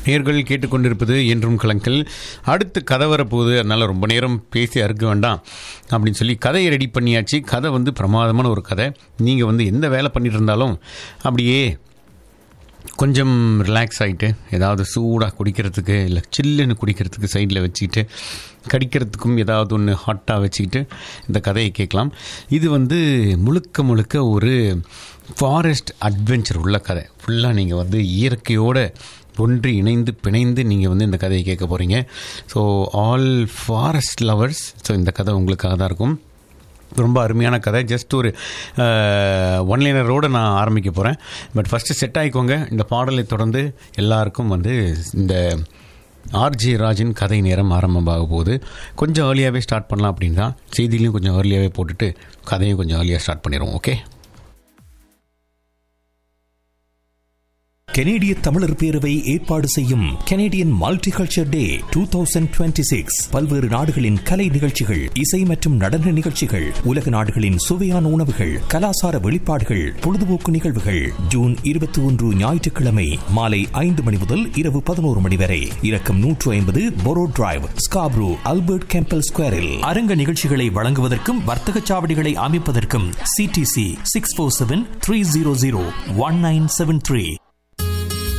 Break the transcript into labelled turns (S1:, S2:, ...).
S1: நேர்கள் கேட்டுக்கொண்டிருப்பது என்றும் கலங்கல் அடுத்து கதை வரப்போகுது அதனால் ரொம்ப நேரம் பேசி அறுக்க வேண்டாம் அப்படின்னு சொல்லி கதையை ரெடி பண்ணியாச்சு கதை வந்து பிரமாதமான ஒரு கதை நீங்கள் வந்து எந்த வேலை பண்ணிட்டு இருந்தாலும் அப்படியே கொஞ்சம் ரிலாக்ஸ் ஆகிட்டு ஏதாவது சூடாக குடிக்கிறதுக்கு இல்லை சில்லுன்னு குடிக்கிறதுக்கு சைடில் வச்சுக்கிட்டு கடிக்கிறதுக்கும் ஏதாவது ஒன்று ஹாட்டாக வச்சுக்கிட்டு இந்த கதையை கேட்கலாம் இது வந்து முழுக்க முழுக்க ஒரு ஃபாரஸ்ட் அட்வென்ச்சர் உள்ள கதை ஃபுல்லாக நீங்கள் வந்து இயற்கையோட ஒன்று இணைந்து பிணைந்து நீங்கள் வந்து இந்த கதையை கேட்க போகிறீங்க so all forest lovers so இந்த கதை உங்களுக்காக தான் இருக்கும் ரொம்ப அருமையான கதை ஜஸ்ட் ஒரு ஒன் லைனரோடு நான் ஆரம்பிக்க போகிறேன் பட் ஃபஸ்ட்டு செட் ஆகிக்கோங்க இந்த பாடலை தொடர்ந்து எல்லாருக்கும் வந்து இந்த ஆர்ஜே ராஜின் கதை நேரம் ஆரம்பமாக போகுது கொஞ்சம் ஏர்லியாகவே ஸ்டார்ட் பண்ணலாம் அப்படின்னு தான் செய்தியிலையும் கொஞ்சம் ஏர்லியாகவே போட்டுட்டு கதையும் கொஞ்சம் ஏர்லியாக ஸ்டார்ட் பண்ணிடுவோம் ஓகே
S2: கெனேடிய தமிழர் பேரவை ஏற்பாடு செய்யும் Canadian multiculture day two thousand twenty six பல்வேறு நாடுகளின் கலை நிகழ்ச்சிகள் இசை மற்றும் நடன நிகழ்ச்சிகள் உலக நாடுகளின் சுவையான உணவுகள் கலாசார வெளிப்பாடுகள் பொழுதுபோக்கு நிகழ்வுகள் ஜூன் இருபத்தி ஒன்று ஞாயிற்றுக்கிழமை மாலை ஐந்து மணி முதல் இரவு பதினோரு மணி வரை இறக்கம் நூற்று ஐம்பது Borough Drive Scarborough Albert Campbell ஸ்கொயரில் அரங்க நிகழ்ச்சிகளை வழங்குவதற்கும் வர்த்தக சாவடிகளை அமைப்பதற்கும் CDC six four seven three zero zero one nine seven three